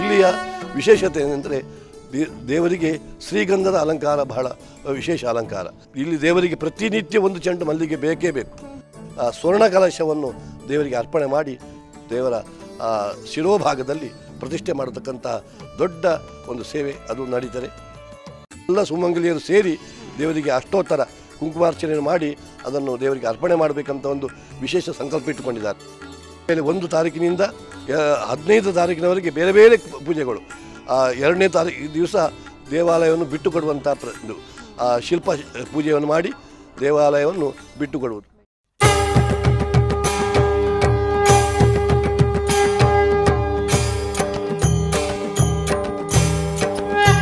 ಇಲ್ಲಿಯ ವಿಶೇಷತೆ ಏನೆಂದರೆ ದೇ- ದೇವರಿಗೆ ಶ್ರೀಗಂಧದ ಅಲಂಕಾರ ಬಹಳ ವಿಶೇಷ ಅಲಂಕಾರ ಇಲ್ಲಿ ದೇವರಿಗೆ ಪ್ರತಿನಿತ್ಯ ಒಂದು ಚೆಂಡು ಮಲ್ಲಿಗೆ ಬೇಕೇ ಬೇಕು ಆ ಸ್ವರ್ಣ ಕಲಶವನ್ನು ದೇವರಿಗೆ ಅರ್ಪಣೆ ಮಾಡಿ ದೇವರ ಆ ಶಿರೋಭಾಗದಲ್ಲಿ ಪ್ರತಿಷ್ಠೆ ಮಾಡತಕ್ಕಂಥ ದೊಡ್ಡ ಒಂದು ಸೇವೆ ಅದು ನಡೀತದೆ ಎಲ್ಲ ಸುಮಂಗಲಿಯರು ಸೇರಿ ದೇವರಿಗೆ ಅಷ್ಟೋತ್ತರ ಕುಂಕುಮಾರ್ಚನೆಯನ್ನು ಮಾಡಿ ಅದನ್ನು ದೇವರಿಗೆ ಅರ್ಪಣೆ ಮಾಡಬೇಕಂತ ಒಂದು ವಿಶೇಷ ಸಂಕಲ್ಪ ಇಟ್ಟುಕೊಂಡಿದ್ದಾರೆ ಮೇಲೆ ಒಂದು ತಾರೀಕಿನಿಂದ ಆ, ಹದಿನೈದು ತಾರೀಕಿನವರೆಗೆ ಬೇರೆ ಬೇರೆ ಪೂಜೆಗಳು ಆ, ಎರಡನೇ ತಾರೀಕು ದಿವಸ ದೇವಾಲಯವನ್ನು ಬಿಟ್ಟು ಕೊಡುವಂಥ ಪ್ರ ಇದು, ಆ ಶಿಲ್ಪ ಪೂಜೆಯನ್ನು ಮಾಡಿ ದೇವಾಲಯವನ್ನು ಬಿಟ್ಟು ಕೊಡುವುದು